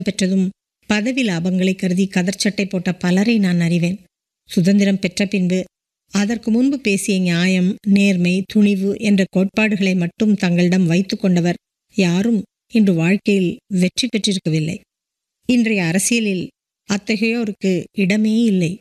பெற்றதும் பதவி லாபங்களை கருதி கதர்ச்சட்டை போட்ட பலரை நான் அறிவேன் சுதந்திரம் பெற்ற பின்பு அதற்கு முன்பு பேசிய நியாயம் நேர்மை துணிவு என்ற கோட்பாடுகளை மட்டும் தங்களிடம் வைத்துக் கொண்டவர் யாரும் இன்று வாழ்க்கையில் வெற்றி பெற்றிருக்கவில்லை இன்றைய அரசியலில் அத்தகையோருக்கு இடமே இல்லை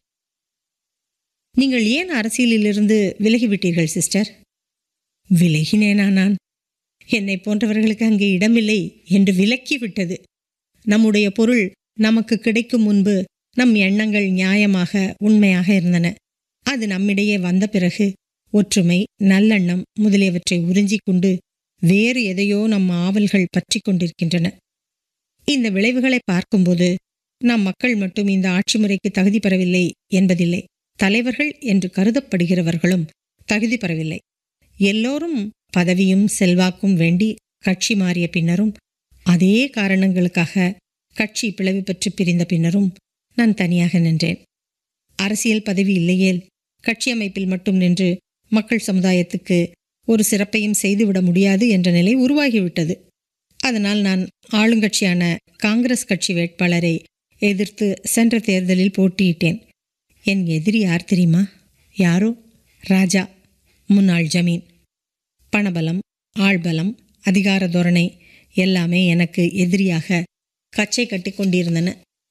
நீங்கள் ஏன் அரசியலிலிருந்து விலகிவிட்டீர்கள் சிஸ்டர் விலகினேனா நான் என்னை போன்றவர்களுக்கு அங்கே இடமில்லை என்று விலக்கிவிட்டது நம்முடைய பொருள் நமக்கு கிடைக்கும் முன்பு நம் எண்ணங்கள் நியாயமாக உண்மையாக இருந்தன அது நம்மிடையே வந்த பிறகு ஒற்றுமை நல்லெண்ணம் முதலியவற்றை உறிஞ்சிக் கொண்டு வேறு எதையோ நம் ஆவல்கள் பற்றி கொண்டிருக்கின்றன இந்த விளைவுகளை பார்க்கும்போது நம் மக்கள் மட்டும் இந்த ஆட்சி முறைக்கு தகுதி பெறவில்லை என்பதில்லை தலைவர்கள் என்று கருதப்படுகிறவர்களும் தகுதி பெறவில்லை எல்லோரும் பதவியும் செல்வாக்கும் வேண்டி கட்சி மாறிய பின்னரும் அதே காரணங்களுக்காக கட்சி பிளவு பெற்று பிரிந்த பின்னரும் நான் தனியாக நின்றேன் அரசியல் பதவி இல்லையேல் கட்சி அமைப்பில் மட்டும் நின்று மக்கள் சமுதாயத்துக்கு ஒரு சிறப்பையும் செய்துவிட முடியாது என்ற நிலை உருவாகிவிட்டது அதனால் நான் ஆளுங்கட்சியான காங்கிரஸ் கட்சி வேட்பாளரை எதிர்த்து சென்ற தேர்தலில் போட்டியிட்டேன் என் எதிரி யார் தெரியுமா யாரோ ராஜா முன்னாள் ஜமீன் பணபலம் ஆள்பலம் அதிகார தோரணை எல்லாமே எனக்கு எதிரியாக கச்சை கட்டி கொண்டிருந்தன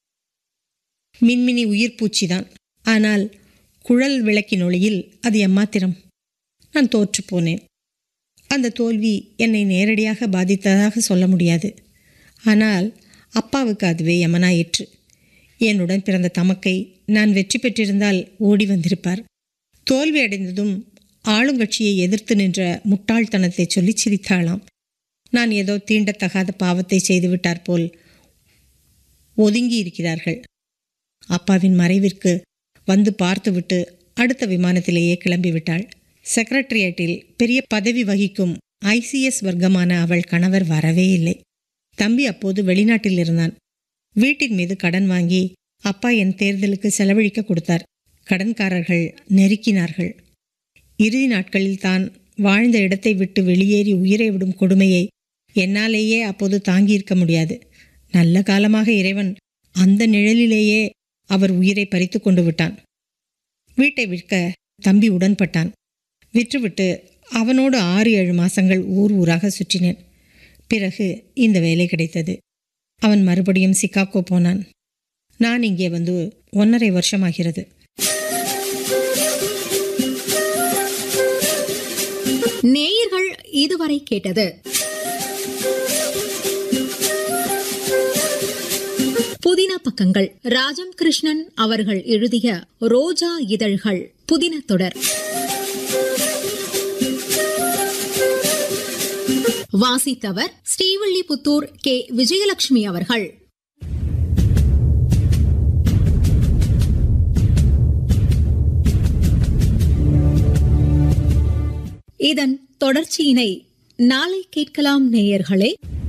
மின்மினி உயிர் பூச்சிதான் ஆனால் குழல் விளக்கின் ஒளியில் அது எம்மாத்திரம் நான் தோற்று போனேன் அந்த தோல்வி என்னை நேரடியாக பாதித்ததாக சொல்ல முடியாது ஆனால் அப்பாவுக்கு அதுவே யமனாயிற்று என்னுடன் பிறந்த தமக்கை நான் வெற்றி பெற்றிருந்தால் ஓடி வந்திருப்பார் தோல்வி அடைந்ததும் ஆளுங்கட்சியை எதிர்த்து நின்ற முட்டாள்தனத்தை சொல்லி சிரித்தாளாம் நான் ஏதோ தீண்டத்தகாத பாவத்தை செய்துவிட்டார் போல் ஒதுங்கி இருக்கிறார்கள் அப்பாவின் மறைவிற்கு வந்து பார்த்துவிட்டு அடுத்த விமானத்திலேயே கிளம்பிவிட்டாள் செக்ரட்டரியேட்டில் பெரிய பதவி வகிக்கும் ஐசிஎஸ் வர்க்கமான அவள் கணவர் வரவே இல்லை தம்பி அப்போது வெளிநாட்டில் இருந்தான் வீட்டின் மீது கடன் வாங்கி அப்பா என் தேர்தலுக்கு செலவழிக்க கொடுத்தார் கடன்காரர்கள் நெருக்கினார்கள் இறுதி நாட்களில் தான் வாழ்ந்த இடத்தை விட்டு வெளியேறி உயிரை விடும் கொடுமையை என்னாலேயே அப்போது தாங்கியிருக்க முடியாது நல்ல காலமாக இறைவன் அந்த நிழலிலேயே அவர் உயிரை பறித்து கொண்டு விட்டான் வீட்டை விற்க தம்பி உடன்பட்டான் விற்றுவிட்டு அவனோடு ஆறு ஏழு மாசங்கள் ஊர் ஊராக சுற்றினேன் பிறகு இந்த வேலை கிடைத்தது அவன் மறுபடியும் சிகாகோ போனான் நான் இங்கே வந்து ஒன்றரை வருஷமாகிறது நேயர்கள் இதுவரை கேட்டது புதின பக்கங்கள் ராஜம் கிருஷ்ணன் அவர்கள் எழுதிய ரோஜா இதழ்கள் புதின தொடர் வாசித்தவர் ஸ்ரீவில்லிபுத்தூர் கே விஜயலட்சுமி அவர்கள் இதன் தொடர்ச்சியினை நாளை கேட்கலாம் நேயர்களே